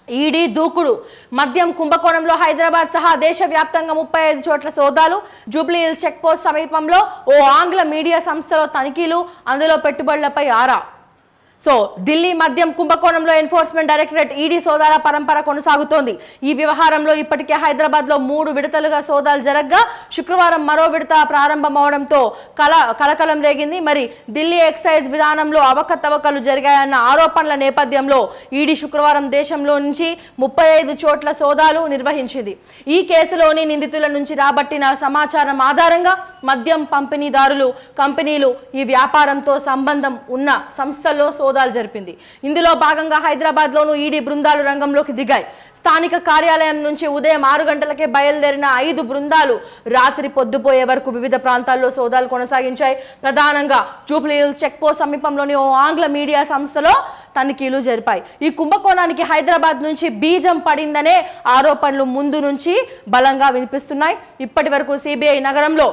ED దూకుడు మద్యం కుంభకోణంలో హైదరాబాద్ సహా దేశవ్యాప్తంగా ముప్పై ఐదు చోట్ల సోదాలు జూబ్లీ హిల్స్ చెక్ పోస్ట్ సమీపంలో ఓ ఆంగ్ల మీడియా సంస్థలో తనిఖీలు అందులో పెట్టుబడులపై ఆరా సో ఢిల్లీ మద్యం కుంభకోణంలో ఎన్ఫోర్స్మెంట్ డైరెక్టరేట్ ఈడీ సోదాల పరంపర కొనసాగుతోంది ఈ వ్యవహారంలో ఇప్పటికే హైదరాబాద్ లో మూడు విడతలుగా సోదాలు జరగ్గా శుక్రవారం మరో విడత ప్రారంభమవడంతో కల కలకలం రేగింది మరి ఢిల్లీ ఎక్సైజ్ విధానంలో అవకతవకలు జరిగాయన్న ఆరోపణల నేపథ్యంలో ఈడీ శుక్రవారం దేశంలో నుంచి ముప్పై ఐదు చోట్ల సోదాలు నిర్వహించింది ఈ కేసులోని నిందితుల నుంచి రాబట్టిన సమాచారం ఆధారంగా మద్యం పంపిణీదారులు కంపెనీలు ఈ వ్యాపారంతో సంబంధం ఉన్న సంస్థల్లో సోదాలు జరిపింది ఇందులో భాగంగా హైదరాబాద్లోనూ ఈడీ బృందాలు రంగంలోకి దిగాయి స్థానిక కార్యాలయం నుంచి ఉదయం ఆరు గంటలకే బయలుదేరిన ఐదు బృందాలు రాత్రి పొద్దుపోయే వరకు వివిధ ప్రాంతాల్లో సోదాలు కొనసాగించాయి ప్రధానంగా జూబ్లీ హిల్స్ చెక్ పోస్ట్ సమీపంలోని ఓ ఆంగ్ల మీడియా సంస్థలో తనిఖీలు జరిపాయి ఈ కుంభకోణానికి హైదరాబాద్ నుంచి బీజం పడిందనే ఆరోపణలు ముందు నుంచి బలంగా వినిపిస్తున్నాయి ఇప్పటి వరకు సిబిఐ నగరంలో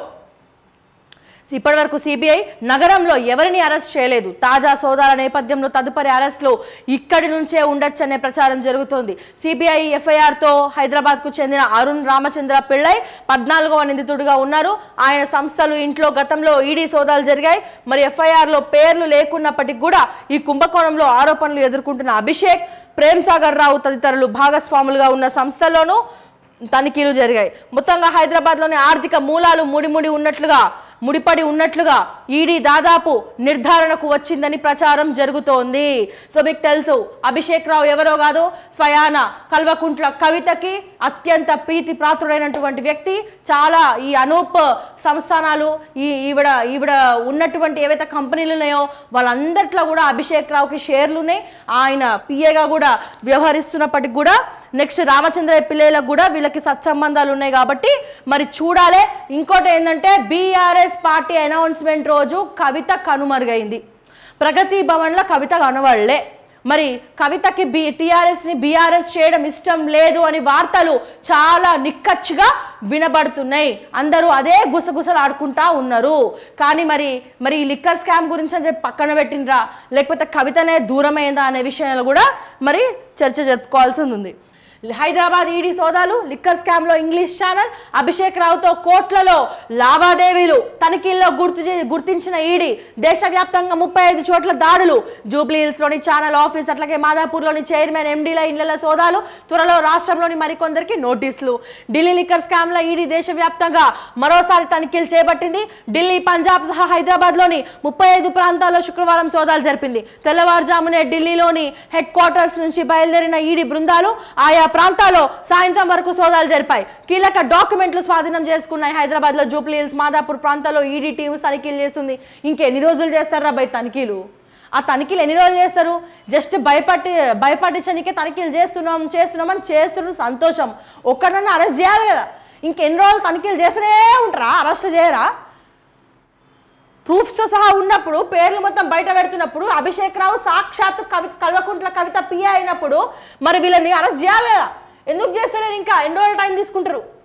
ఇప్పటి వరకు సిబిఐ నగరంలో ఎవరిని అరెస్ట్ చేయలేదు తాజా సోదాల నేపథ్యంలో తదుపరి అరెస్టులు ఇక్కడి నుంచే ఉండొచ్చనే ప్రచారం జరుగుతోంది సిబిఐ ఎఫ్ఐఆర్తో హైదరాబాద్కు చెందిన అరుణ్ రామచంద్ర పిళ్ళై పద్నాలుగవ నిందితుడిగా ఉన్నారు ఆయన సంస్థలు ఇంట్లో గతంలో ఈడీ సోదాలు జరిగాయి మరి ఎఫ్ఐఆర్లో పేర్లు లేకున్నప్పటికీ కూడా ఈ కుంభకోణంలో ఆరోపణలు ఎదుర్కొంటున్న అభిషేక్ ప్రేమ్ సాగర్ రావు తదితరులు భాగస్వాములుగా ఉన్న సంస్థల్లోనూ తనిఖీలు జరిగాయి మొత్తంగా హైదరాబాద్లోని ఆర్థిక మూలాలు ముడిముడి ఉన్నట్లుగా ముడిపడి ఉన్నట్లుగా ఈడీ దాదాపు నిర్ధారణకు వచ్చిందని ప్రచారం జరుగుతోంది సో మీకు తెలుసు అభిషేక్ రావు ఎవరో కాదు స్వయాన కల్వకుంట్ల కవితకి అత్యంత ప్రీతి పాత్రుడైనటువంటి వ్యక్తి చాలా ఈ అనూప్ సంస్థానాలు ఈ ఈవిడ ఈవిడ ఉన్నటువంటి ఏవైతే కంపెనీలు ఉన్నాయో వాళ్ళందరిలో కూడా అభిషేక్ రావుకి షేర్లు ఉన్నాయి ఆయన పిఏగా కూడా వ్యవహరిస్తున్నప్పటికి కూడా నెక్స్ట్ రామచంద్ర పిల్లలకు కూడా వీళ్ళకి సత్సంబంధాలు ఉన్నాయి కాబట్టి మరి చూడాలి ఇంకోటి ఏంటంటే బీఆర్ఎస్ పార్టీ అనౌన్స్మెంట్ రోజు కవిత కనుమరుగైంది ప్రగతి భవన్లో కవిత కనబడలే మరి కవితకి బి టీఆర్ఎస్ని బీఆర్ఎస్ చేయడం ఇష్టం లేదు అని వార్తలు చాలా నిక్కచ్చిగా వినబడుతున్నాయి అందరూ అదే గుసగుసలు ఆడుకుంటా ఉన్నారు కానీ మరి మరి ఈ లిక్కర్ స్కామ్ గురించి అని చెప్పి పక్కన పెట్టినరా లేకపోతే కవితనే దూరమైందా అనే విషయాలు కూడా మరి చర్చ జరుపుకోవాల్సి ఉంది హైదరాబాద్ ఈడీ సోదాలు లిక్కర్ స్కామ్ లో ఇంగ్లీష్ ఛానల్ అభిషేక్ రావుతో కోట్లలో లావాదేవీలు తనిఖీల్లో గుర్తు చే- గుర్తించిన ఈడీ దేశవ్యాప్తంగా ముప్పై ఐదు చోట్ల దాడులు జూబ్లీ హిల్స్ లోని ఛానల్ ఆఫీస్ అట్లాగే మాదాపూర్లోని చైర్మన్ ఎండీల ఇళ్ల సోదాలు త్వరలో రాష్ట్రంలోని మరికొందరికి నోటీసులు ఢిల్లీ లిక్కర్ స్కామ్ లో ఈడీ దేశవ్యాప్తంగా మరోసారి తనిఖీలు చేపట్టింది ఢిల్లీ పంజాబ్ సహా హైదరాబాద్ లోని ముప్పై ఐదు ప్రాంతాల్లో శుక్రవారం సోదాలు జరిపింది తెల్లవారుజామునే ఢిల్లీలోని హెడ్ క్వార్టర్స్ నుంచి బయలుదేరిన ఈడీ బృందాలు ఆయా ప్రాంతాల్లో సాయంత్రం వరకు సోదాలు జరిపాయి కీలక డాక్యుమెంట్లు స్వాధీనం చేసుకున్నాయి హైదరాబాద్ లో జూబ్లీ హిల్స్ మాదాపూర్ ప్రాంతాల్లో ఈడీ టీం తనిఖీలు చేస్తుంది ఇంకెన్ని రోజులు చేస్తారా బై తనిఖీలు ఆ తనిఖీలు ఎన్ని రోజులు చేస్తారు జస్ట్ భయపట్టి భయపట్టించడానికే తనిఖీలు చేస్తున్నాం చేస్తున్నామని చేస్తున్నారు సంతోషం ఒక్కడన్నా అరెస్ట్ చేయాలి కదా ఇంకెన్ని రోజులు తనిఖీలు చేస్తూనే ఉంటారా అరెస్ట్ చేయరా ప్రూఫ్స్ సహా ఉన్నప్పుడు పేర్లు మొత్తం బయట పెడుతున్నప్పుడు అభిషేక్ రావు సాక్షాత్తు కవి కల్వకుంట్ల కవిత పిఏ అయినప్పుడు మరి వీళ్ళని అరెస్ట్ చేయాలి కదా ఎందుకు చేస్తలేరు ఇంకా ఎన్ని రోజులు టైం తీసుకుంటారు